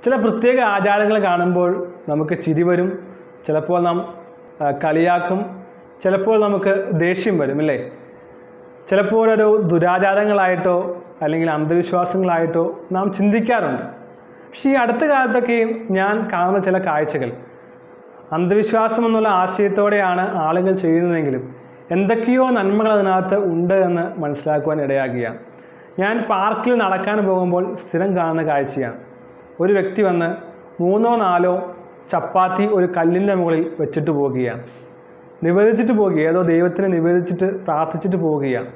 ചില പ്രത്യേക ആചാരങ്ങൾ കാണുമ്പോൾ നമുക്ക് ചിരി വരും ചിലപ്പോൾ നാം ആ, കളിയാക്കും ചിലപ്പോൾ നമുക്ക് ദേഷ്യം വരും അല്ലേ ചിലപ്പോൾ ഒരു ദുരാചാരങ്ങളായിട്ടോ അല്ലെങ്കിൽ അന്ധവിശ്വാസങ്ങളായിട്ടോ നാം ചിന്തിക്കാറുണ്ട് പക്ഷേ ഈ അടുത്ത കാലത്തൊക്കെയും ഞാൻ കാണുന്ന ചില കാഴ്ചകൾ അന്ധവിശ്വാസം എന്നുള്ള ആശയത്തോടെയാണ് ആളുകൾ ചെയ്യുന്നതെങ്കിലും എന്തൊക്കെയോ നന്മകൾ അതിനകത്ത് ഉണ്ട് എന്ന് മനസ്സിലാക്കുവാൻ ഇടയാക്കുകയാണ് ഞാൻ പാർക്കിൽ നടക്കാൻ പോകുമ്പോൾ സ്ഥിരം കാണുന്ന കാഴ്ചയാണ് ഒരു വ്യക്തി വന്ന് മൂന്നോ നാലോ ചപ്പാത്തി ഒരു കല്ലിൻ്റെ മുകളിൽ വെച്ചിട്ട് പോവുകയാണ് നിവേദിച്ചിട്ട് പോവുക ഏതോ ദൈവത്തിന് നിവേദിച്ചിട്ട് പ്രാർത്ഥിച്ചിട്ട് പോവുകയാണ്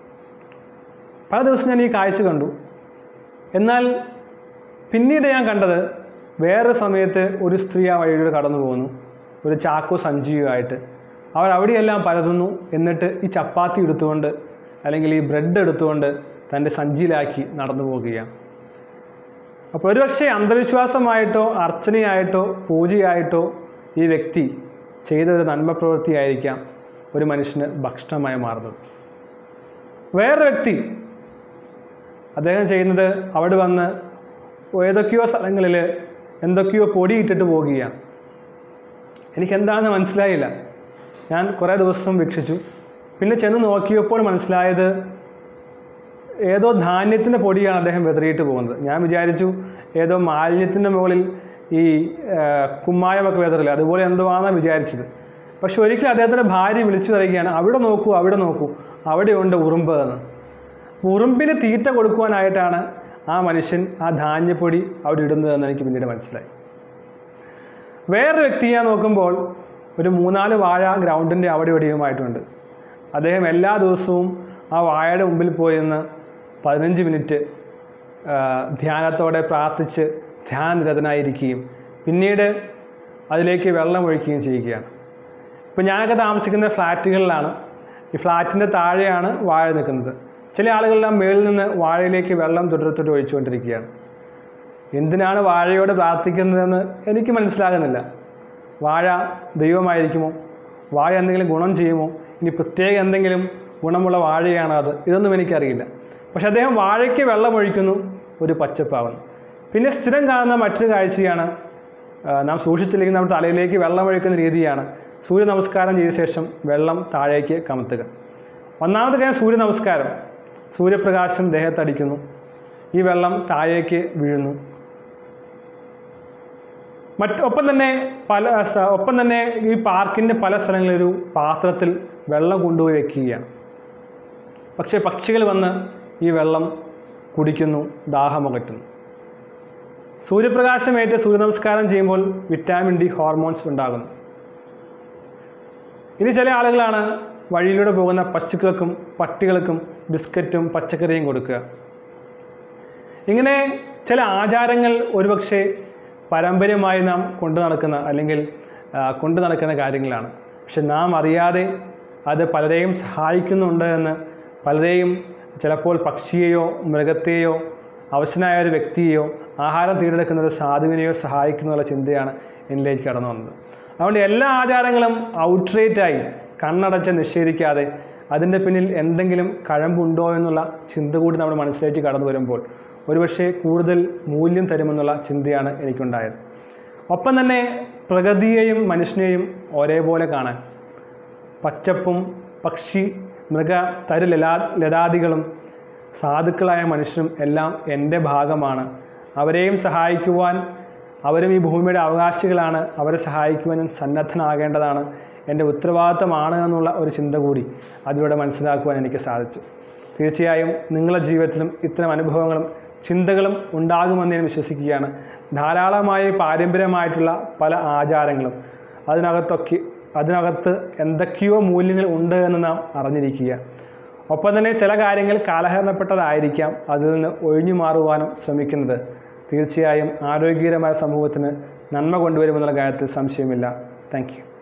പല ദിവസം ഞാൻ ഈ കാഴ്ച കണ്ടു എന്നാൽ പിന്നീട് ഞാൻ കണ്ടത് വേറെ സമയത്ത് ഒരു സ്ത്രീ ആ വഴിയിലൂടെ കടന്നു പോകുന്നു ഒരു ചാക്കോ സഞ്ചിയുമായിട്ട് അവർ അവിടെയെല്ലാം പരതുന്നു എന്നിട്ട് ഈ ചപ്പാത്തി എടുത്തുകൊണ്ട് അല്ലെങ്കിൽ ഈ ബ്രെഡ് എടുത്തുകൊണ്ട് തൻ്റെ സഞ്ചിയിലാക്കി നടന്നു പോകുകയാണ് അപ്പോൾ ഒരുപക്ഷെ അന്ധവിശ്വാസമായിട്ടോ അർച്ചനയായിട്ടോ പൂജയായിട്ടോ ഈ വ്യക്തി ചെയ്ത ഒരു നന്മ പ്രവൃത്തിയായിരിക്കാം ഒരു മനുഷ്യന് ഭക്ഷണമായി മാറുന്നത് വേറൊരു വ്യക്തി അദ്ദേഹം ചെയ്യുന്നത് അവിടെ വന്ന് ഏതൊക്കെയോ സ്ഥലങ്ങളിൽ എന്തൊക്കെയോ പൊടി ഇട്ടിട്ട് പോകുകയാണ് എനിക്കെന്താണെന്ന് മനസ്സിലായില്ല ഞാൻ കുറേ ദിവസം വീക്ഷിച്ചു പിന്നെ ചെന്ന് നോക്കിയപ്പോൾ മനസ്സിലായത് ഏതോ ധാന്യത്തിൻ്റെ പൊടിയാണ് അദ്ദേഹം വെതറിയിട്ട് പോകുന്നത് ഞാൻ വിചാരിച്ചു ഏതോ മാലിന്യത്തിൻ്റെ മുകളിൽ ഈ ആ, കുമ്മായമൊക്കെ വെതറില്ല അതുപോലെ എന്തോ ആണെന്നാണ് വിചാരിച്ചത് പക്ഷെ ഒരിക്കലും അദ്ദേഹത്തിൻ്റെ ഭാര്യ വിളിച്ചു പറയുകയാണ് അവിടെ നോക്കൂ അവിടെ നോക്കൂ അവിടെയുണ്ട് ഉറുമ്പ് എന്ന് ഉറുമ്പിന് തീറ്റ കൊടുക്കുവാനായിട്ടാണ് ആ മനുഷ്യൻ ആ ധാന്യപ്പൊടി അവിടെ ഇടുന്നതെന്ന് എനിക്ക് പിന്നീട് മനസ്സിലായി വേറൊരു വ്യക്തിയെ നോക്കുമ്പോൾ ഒരു മൂന്നാല് വാഴ ഗ്രൗണ്ടിൻ്റെ അവിടെ ഇവിടെയുമായിട്ടുണ്ട് അദ്ദേഹം എല്ലാ ദിവസവും ആ വാഴയുടെ മുമ്പിൽ പോയി നിന്ന് പതിനഞ്ച് മിനിറ്റ് ആ, ധ്യാനത്തോടെ പ്രാർത്ഥിച്ച് ധ്യാനനിരതനായിരിക്കുകയും പിന്നീട് അതിലേക്ക് വെള്ളം ഒഴിക്കുകയും ചെയ്യുകയാണ് ഇപ്പോൾ ഞാനൊക്കെ താമസിക്കുന്ന ഫ്ലാറ്റുകളിലാണ് ഈ ഫ്ലാറ്റിൻ്റെ താഴെയാണ് വാഴ നിൽക്കുന്നത് ചില ആളുകളെല്ലാം മേളിൽ നിന്ന് വാഴയിലേക്ക് വെള്ളം തുടരത്തോട്ട് ഒഴിച്ചുകൊണ്ടിരിക്കുകയാണ് എന്തിനാണ് വാഴയോട് പ്രാർത്ഥിക്കുന്നതെന്ന് എനിക്ക് മനസ്സിലാകുന്നില്ല വാഴ ദൈവമായിരിക്കുമോ വാഴ എന്തെങ്കിലും ഗുണം ചെയ്യുമോ ഇനി പ്രത്യേക എന്തെങ്കിലും ഗുണമുള്ള വാഴയാണോ അത് ഇതൊന്നും എനിക്കറിയില്ല പക്ഷെ അദ്ദേഹം വാഴയ്ക്ക് വെള്ളം ഒഴിക്കുന്നു ഒരു പച്ചപ്പാവുന്നു പിന്നെ സ്ഥിരം കാണുന്ന മറ്റൊരു കാഴ്ചയാണ് ആ, നാം സൂക്ഷിച്ചില്ലെങ്കിൽ നമ്മുടെ തലയിലേക്ക് വെള്ളം ഒഴിക്കുന്ന രീതിയാണ് സൂര്യ നമസ്കാരം ചെയ്ത ശേഷം വെള്ളം താഴേക്ക് കമത്തുക ഒന്നാമത്തെ കാര്യം സൂര്യ നമസ്കാരം സൂര്യപ്രകാശം ദേഹത്തടിക്കുന്നു ഈ വെള്ളം താഴേക്ക് വീഴുന്നു മറ്റ് ഒപ്പം തന്നെ പല സ്ഥ- ഒപ്പം തന്നെ ഈ പാർക്കിൻ്റെ പല സ്ഥലങ്ങളിൽ ഒരു പാത്രത്തിൽ വെള്ളം കൊണ്ടുപോയി വെക്കുകയാണ് പക്ഷേ പക്ഷികൾ വന്ന് ഈ വെള്ളം കുടിക്കുന്നു ദാഹമകറ്റുന്നു സൂര്യപ്രകാശമേറ്റ് സൂര്യ നമസ്കാരം ചെയ്യുമ്പോൾ വിറ്റാമിൻ ഡി ഹോർമോൺസ് ഉണ്ടാകുന്നു ഇനി ചില ആളുകളാണ് വഴിയിലൂടെ പോകുന്ന പശുക്കൾക്കും പട്ടികൾക്കും ബിസ്ക്കറ്റും പച്ചക്കറിയും കൊടുക്കുക ഇങ്ങനെ ചില ആചാരങ്ങൾ ഒരുപക്ഷെ പാരമ്പര്യമായി നാം കൊണ്ടു നടക്കുന്ന അല്ലെങ്കിൽ ആ, കൊണ്ടു നടക്കുന്ന കാര്യങ്ങളാണ് പക്ഷെ നാം അറിയാതെ അത് പലരെയും സഹായിക്കുന്നുണ്ട് എന്ന് പലരെയും ചിലപ്പോൾ പക്ഷിയെയോ മൃഗത്തെയോ അവശനായ ഒരു വ്യക്തിയെയോ ആഹാരം തീരെടുക്കുന്ന ഒരു സാധുവിനെയോ സഹായിക്കുന്നുള്ള ചിന്തയാണ് എന്നിലേക്ക് കടന്നു വന്നത് അതുകൊണ്ട് എല്ലാ ആചാരങ്ങളും ഔട്ട്റേറ്റായി കണ്ണടച്ച് നിഷേധിക്കാതെ അതിൻ്റെ പിന്നിൽ എന്തെങ്കിലും കഴമ്പുണ്ടോ എന്നുള്ള ചിന്ത കൂടി നമ്മുടെ മനസ്സിലേക്ക് കടന്നു വരുമ്പോൾ ഒരുപക്ഷെ കൂടുതൽ മൂല്യം തരുമെന്നുള്ള ചിന്തയാണ് എനിക്കുണ്ടായത് ഒപ്പം തന്നെ പ്രകൃതിയെയും മനുഷ്യനെയും ഒരേപോലെ കാണാൻ പച്ചപ്പും പക്ഷി മൃഗ തരു ലലാ ലതാദികളും സാധുക്കളായ മനുഷ്യരും എല്ലാം എൻ്റെ ഭാഗമാണ് അവരെയും സഹായിക്കുവാൻ അവരും ഈ ഭൂമിയുടെ അവകാശികളാണ് അവരെ സഹായിക്കുവാൻ ഞാൻ സന്നദ്ധനാകേണ്ടതാണ് എൻ്റെ ഉത്തരവാദിത്തമാണ് എന്നുള്ള ഒരു ചിന്ത കൂടി അതിലൂടെ മനസ്സിലാക്കുവാൻ എനിക്ക് സാധിച്ചു തീർച്ചയായും നിങ്ങളുടെ ജീവിതത്തിലും ഇത്തരം അനുഭവങ്ങളും ചിന്തകളും ഉണ്ടാകുമെന്ന് ഞാൻ വിശ്വസിക്കുകയാണ് ധാരാളമായി പാരമ്പര്യമായിട്ടുള്ള പല ആചാരങ്ങളും അതിനകത്തൊക്കെ അതിനകത്ത് എന്തൊക്കെയോ മൂല്യങ്ങൾ ഉണ്ട് എന്ന് നാം അറിഞ്ഞിരിക്കുക ഒപ്പം തന്നെ ചില കാര്യങ്ങൾ കാലഹരണപ്പെട്ടതായിരിക്കാം അതിൽ നിന്ന് ഒഴിഞ്ഞു മാറുവാനും ശ്രമിക്കുന്നത് തീർച്ചയായും ആരോഗ്യകരമായ സമൂഹത്തിന് നന്മ കൊണ്ടുവരുമെന്നുള്ള കാര്യത്തിൽ സംശയമില്ല താങ്ക് യു